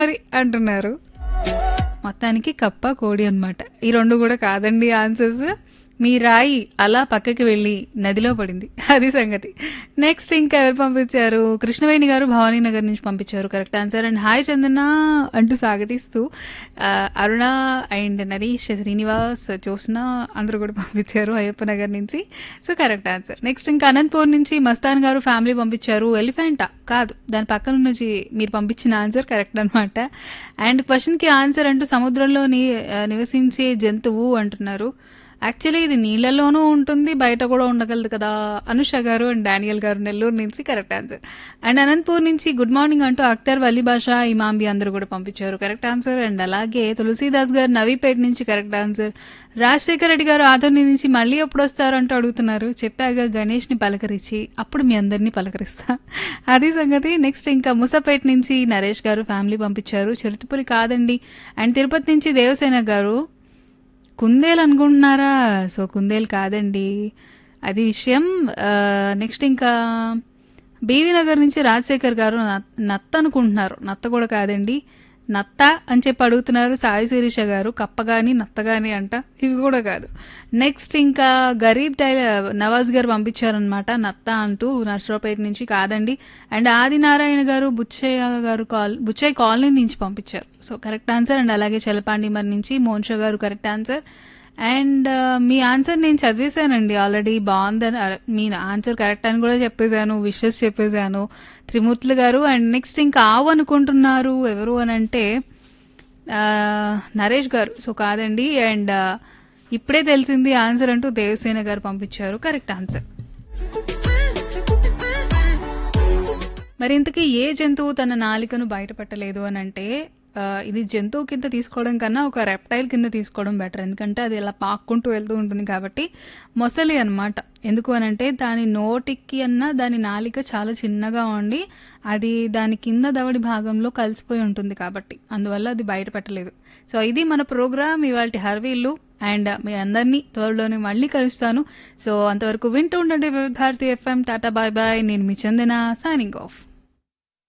మరి అంటున్నారు మొత్తానికి కప్ప కోడి అన్నమాట ఈ రెండు కూడా కాదండి ఆన్సర్స్ మీ రాయి అలా పక్కకి వెళ్ళి నదిలో పడింది అది సంగతి నెక్స్ట్ ఇంకా ఎవరు పంపించారు కృష్ణవేణి గారు భవానీ నగర్ నుంచి పంపించారు correct answer and hi Chandana అంటూ స్వాగతిస్తూ ఆ, అరుణ అండ్ నరీష్ శ్రీనివాస్ జ్యోత్స్న అందరూ కూడా పంపించారు అయ్యప్ప నగర్ నుంచి సో కరెక్ట్ ఆన్సర్ నెక్స్ట్ ఇంకా అనంతపూర్ నుంచి మస్తాన్ గారు ఫ్యామిలీ పంపించారు ఎలిఫెంటా కాదు దాని పక్కన నుంచి మీరు పంపించిన ఆన్సర్ కరెక్ట్ అనమాట అండ్ క్వశ్చన్కి ఆన్సర్ అంటూ సముద్రంలో ని ఆ, నివసించే జంతువు అంటున్నారు యాక్చువల్లీ ఇది నీళ్ళలోనూ ఉంటుంది బయట కూడా ఉండగలదు కదా అనుష గారు అండ్ డానియల్ గారు నెల్లూరు నుంచి కరెక్ట్ ఆన్సర్ అండ్ అనంతపూర్ నుంచి గుడ్ మార్నింగ్ అంటూ అఖ్తర్ వలీ భాష ఇమాంబి అందరూ కూడా పంపించారు కరెక్ట్ ఆన్సర్ అండ్ అలాగే తులసీదాస్ గారు నవీపేట నుంచి కరెక్ట్ ఆన్సర్ రాజశేఖర రెడ్డి గారు ఆదర్ని నుంచి మళ్ళీ ఎప్పుడు వస్తారు అంటూ అడుగుతున్నారు చెప్పాక గణేష్ని పలకరించి అప్పుడు మీ అందరినీ పలకరిస్తా అది సంగతి నెక్స్ట్ ఇంకా ముసపేట నుంచి నరేష్ గారు ఫ్యామిలీ పంపించారు చిరుతపురి కాదండి అండ్ తిరుపతి నుంచి దేవసేన గారు కుందేలు అనుకుంటున్నారా సో కుందేలు కాదండి అది విషయం నెక్స్ట్ ఇంకా బీవీ నగర్ నుంచి రాజశేఖర్ గారు నత్- నత్త అనుకుంటున్నారు నత్త కూడా కాదండి నత్త అని చెప్పి అడుగుతున్నారు సాయి శిరీష గారు కప్పగాని నత్తగాని అంట ఇవి కూడా కాదు నెక్స్ట్ ఇంకా గరీబ్ టైలర్ నవాజ్ గారు పంపించారనమాట నత్త అంటూ నర్సరావుపేట నుంచి కాదండి అండ్ ఆదినారాయణ గారు బుచ్చయ్య గారు కాల్ బుచ్చయ్య కాలనీ నుంచి పంపించారు సో కరెక్ట్ ఆన్సర్ అండ్ అలాగే చలపాండి మరి నుంచి మోన్షా గారు కరెక్ట్ ఆన్సర్ అండ్ మీ ఆన్సర్ నేను చదివేశానండి ఆల్రెడీ బాగుందని అ, మీ ఆన్సర్ కరెక్ట్ అని కూడా చెప్పేశాను విషెస్ చెప్పేశాను త్రిమూర్తులు గారు అండ్ నెక్స్ట్ ఇంకా ఆవు అనుకుంటున్నారు ఎవరు అని అంటే ఆ, నరేష్ గారు సో కాదండి అండ్ ఆ, ఇప్పుడే తెలిసింది ఆన్సర్ అంటూ దేవసేన గారు పంపించారు కరెక్ట్ ఆన్సర్ మరి ఇంతకీ ఏ జంతువు తన నాలికను బయటపెట్టలేదు అని అంటే ఆ, ఇది జంతువు కింద తీసుకోవడం కన్నా ఒక రెప్టైల్ కింద తీసుకోవడం బెటర్ ఎందుకంటే అది ఇలా పాక్కుంటూ వెళ్తూ ఉంటుంది కాబట్టి మొసలి అన్నమాట ఎందుకు అని అంటే దాని నోటికి అన్న దాని నాలిక చాలా చిన్నగా ఉండి అది దాని కింద దవడి భాగంలో కలిసిపోయి ఉంటుంది కాబట్టి అందువల్ల అది బయటపెట్టలేదు సో ఇది మన ప్రోగ్రామ్ ఇవాళ హర్వీళ్ళు అండ్ మీ అందరినీ త్వరలోనే మళ్ళీ కలుస్తాను సో అంతవరకు వింటూ ఉండండి Vividha Bharati FM tata bye bye నేను మీ చందన సైనింగ్ ఆఫ్